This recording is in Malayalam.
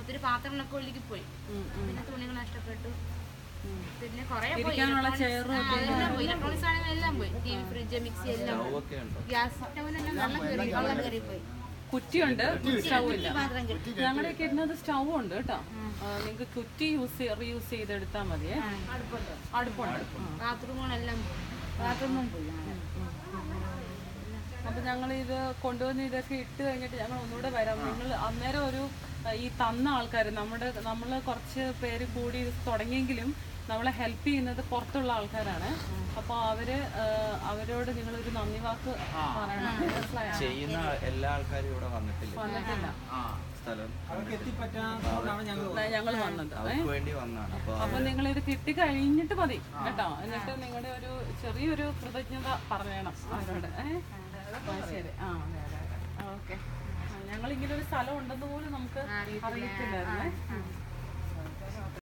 ഒത്തിരി പാത്രങ്ങളൊക്കെ ഒഴുകി പോയി ഉം, ഉം, പിന്നെ തുണികൾ നഷ്ടപ്പെട്ടു ഉം. പിന്നെ കുറെ പോയി ഇരിക്കാനുള്ള ഇലക്ട്രോണിക്സ് ചെയറും ആ, എല്ലാം പോയി ഇലക്ട്രോണിക്സ് ആണെങ്കിൽ എല്ലാം പോയി ടി വി ഫ്രിഡ്ജ് മിക്സി എല്ലാം പോയി ഒക്കെ ഉണ്ടോ ഗ്യാസ് സ്റ്റൗവിനെല്ലാം വെള്ളം കയറി വെള്ളം കയറി പോയി കുറ്റിയുണ്ട് സ്റ്റൗ ഇല്ല പാത്രം കിട്ടി ഞങ്ങളുടെയൊക്കെ ഇരുന്നത് സ്റ്റൗ ഉണ്ട് കേട്ടോ നിങ്ങൾക്ക് കുറ്റി യൂസ് റീയൂസ് ചെയ്തെടുത്താൽ മതിയേ അടുപ്പുണ്ട് ഉം. ബാത്റൂമുകളെല്ലാം പോയി ബാത്റൂമും പോയി ഞങ്ങളുടെ. അപ്പൊ ഞങ്ങൾ ഇത് കൊണ്ടുവന്ന് ഇതൊക്കെ ഇട്ട് കഴിഞ്ഞിട്ട് ഞങ്ങൾ ഒന്നുകൂടെ വരാം നിങ്ങൾ അന്നേരം ഒരു അഹ് ഈ തന്ന ആൾക്കാർ നമ്മുടെ നമ്മൾ കുറച്ച് പേര് കൂടി ഇത് തുടങ്ങിയെങ്കിലും നമ്മളെ ഹെൽപ്പ് ചെയ്യുന്നത് പുറത്തുള്ള ആൾക്കാരാണ് അപ്പോൾ അവര് ആഹ് അവരോട് നിങ്ങളൊരു നന്ദി വാക്ക് പറയണം മനസ്സിലായോ? ചെയ്യുന്ന എല്ലാ ആൾക്കാരും ഇവിടെ വന്നിട്ടില്ല വന്നിട്ടില്ല സ്ഥലം അവർക്ക് എത്തിപ്പറ്റാത്തതുകൊണ്ടാണ് ഞങ്ങൾ ഞങ്ങൾ വന്നത് അവർക്ക് വേണ്ടി വന്നാണ് അപ്പൊ അപ്പൊ നിങ്ങൾ ഇത് കിട്ടി കഴിഞ്ഞിട്ട് മതി കേട്ടോ എന്നിട്ട് നിങ്ങളുടെ ഒരു ചെറിയൊരു കൃതജ്ഞത പറയണം അവരോട് ഏഹ് ശരി ആ അതെ അതെ അതെ ഓക്കെ ഞങ്ങൾ ഇങ്ങനെ ഒരു സ്ഥലം ഉണ്ടെന്ന് പോലും നമുക്ക് അറിയത്തില്ലായിരുന്നേ